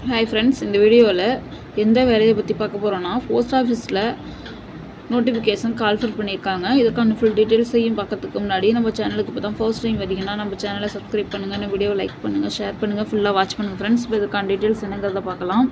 hi friends இந்த வீடியோவில் எந்த வேலையை பற்றி பார்க்க போகிறோன்னா போஸ்ட் ஆஃபீஸில் நோட்டிஃபிகேஷன் கால்ஃபர் பண்ணியிருக்காங்க இதுக்கான ஃபுல் டீட்டெயில்ஸையும் பார்க்கறதுக்கு முன்னாடி நம்ம சேனலுக்கு இப்போ தான் ஃபர்ஸ்ட் டைம் வரீங்கன்னா நம்ம சேனலை சப்ஸ்கிரைப் பண்ணுங்கள் இந்த வீடியோவை லைக் பண்ணுங்கள் ஷேர் பண்ணுங்கள் ஃபுல்லாக வாட்ச் பண்ணுங்கள் ஃப்ரெண்ட்ஸ் இப்போ இதுக்கான டீட்டெயில்ஸ் என்னங்கிறத பார்க்கலாம்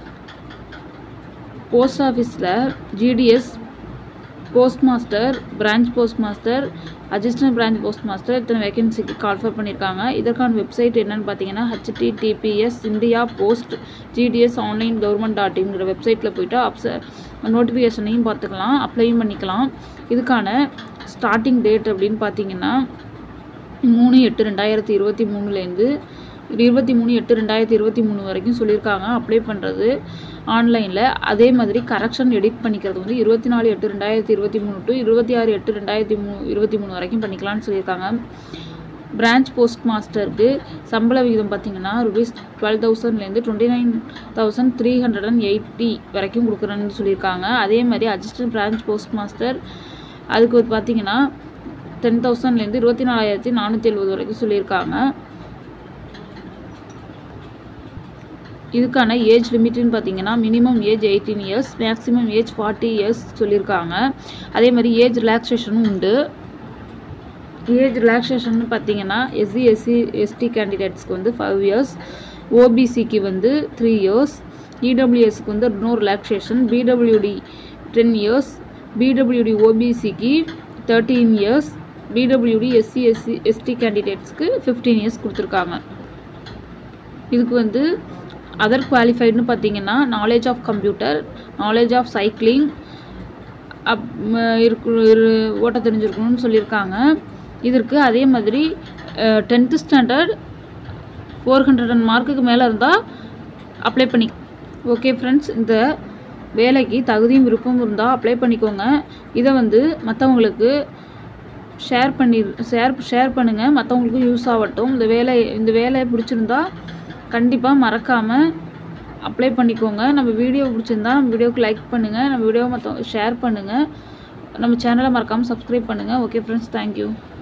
போஸ்ட் ஆஃபீஸில் GDS post master branch post master assistant branch post master இத்தனை வேகன்சிக்கு கால்ஃபர் பண்ணியிருக்காங்க இதற்கான வெப்சைட் என்னன்னு பார்த்தீங்கன்னா HTTPS India post GDS online government dot இன்ங்கிற வெப்சைட்டில் போயிட்டு அப்ச நோட்டிஃபிகேஷனையும் பார்த்துக்கலாம் அப்ளையும் பண்ணிக்கலாம் இதுக்கான ஸ்டார்டிங் டேட் அப்படின்னு பார்த்தீங்கன்னா மூணு எட்டு ரெண்டாயிரத்தி இருபத்தி மூணுலேருந்து இருபத்தி மூணு எட்டு ரெண்டாயிரத்தி இருபத்தி மூணு வரைக்கும் சொல்லியிருக்காங்க அப்ளை பண்ணுறது ஆன்லைனில் அதே மாதிரி கரெக்ஷன் எடிட் பண்ணிக்கிறது வந்து இருபத்தி நாலு எட்டு ரெண்டாயிரத்தி இருபத்தி மூணு டு இருபத்தி ஆறு எட்டு ரெண்டாயிரத்தி மூ இருபத்தி மூணு வரைக்கும் பண்ணிக்கலாம்னு சொல்லியிருக்காங்க பிரான்ச் போஸ்ட் மாஸ்டருக்கு சம்பள விகிதம் பார்த்தீங்கன்னா ருபீஸ் டுவெல் தௌசண்ட்லேருந்து twenty nine thousand three hundred and eighty வரைக்கும் கொடுக்குறேன்னு சொல்லியிருக்காங்க அதே மாதிரி அசிஸ்டன்ட் பிரான்ச் போஸ்ட் மாஸ்டர் அதுக்கு வந்து பார்த்தீங்கன்னா டென் தௌசண்ட்லேருந்து இருபத்தி நாலாயிரத்தி நானூற்றி எழுபது வரைக்கும் சொல்லியிருக்காங்க இதுக்கான ஏஜ் லிமிட்னு பார்த்தீங்கன்னா minimum age eighteen years maximum age forty years சொல்லியிருக்காங்க அதே மாதிரி ஏஜ் ரிலாக்ஸேஷனும் உண்டு ஏஜ் ரிலாக்ஸேஷன் பார்த்தீங்கன்னா எஸ்சி எஸ்சி எஸ்டி கேண்டிடேட்ஸ்க்கு வந்து ஃபைவ் இயர்ஸ் ஓபிசிக்கு வந்து த்ரீ இயர்ஸ் இடபிள்யூஎஸ்க்கு வந்து no relaxation PWD ten years PWD ஓபிசிக்கு thirteen years PWD SC SC ST கேண்டிடேட்ஸ்க்கு ஃபிஃப்டீன் இயர்ஸ் கொடுத்துருக்காங்க இதுக்கு வந்து அதர் குவாலிஃபைடுன்னு பார்த்தீங்கன்னா knowledge of computer knowledge of cycling அப் இருக்கு இரு- ஓட்ட தெரிஞ்சிருக்கணும்னு சொல்லியிருக்காங்க இதற்கு அதே மாதிரி tenth standard four hundred and மார்க்குக்கு மேலே இருந்தால் அப்ளை பண்ணி ஓகே ஃப்ரெண்ட்ஸ் இந்த வேலைக்கு தகுதியும் விருப்பம் இருந்தால் அப்ளை பண்ணிக்கோங்க இதை வந்து மற்றவங்களுக்கு ஷேர் பண்ணி ஷேர் ஷேர் பண்ணுங்கள் மற்றவங்களுக்கும் யூஸ் ஆகட்டும் இந்த வேலை இந்த வேலையை பிடிச்சிருந்தா கண்டிப்பாக மறக்காமல் அப்ளை பண்ணிக்கோங்க நம்ம வீடியோ பிடிச்சிருந்தா நம்ம வீடியோக்கு லைக் பண்ணுங்கள் நம்ம வீடியோ மற்ற ஷேர் பண்ணுங்கள் நம்ம சேனலை மறக்காமல் சப்ஸ்கிரைப் பண்ணுங்கள் ஓகே ஃப்ரெண்ட்ஸ் தேங்க்யூ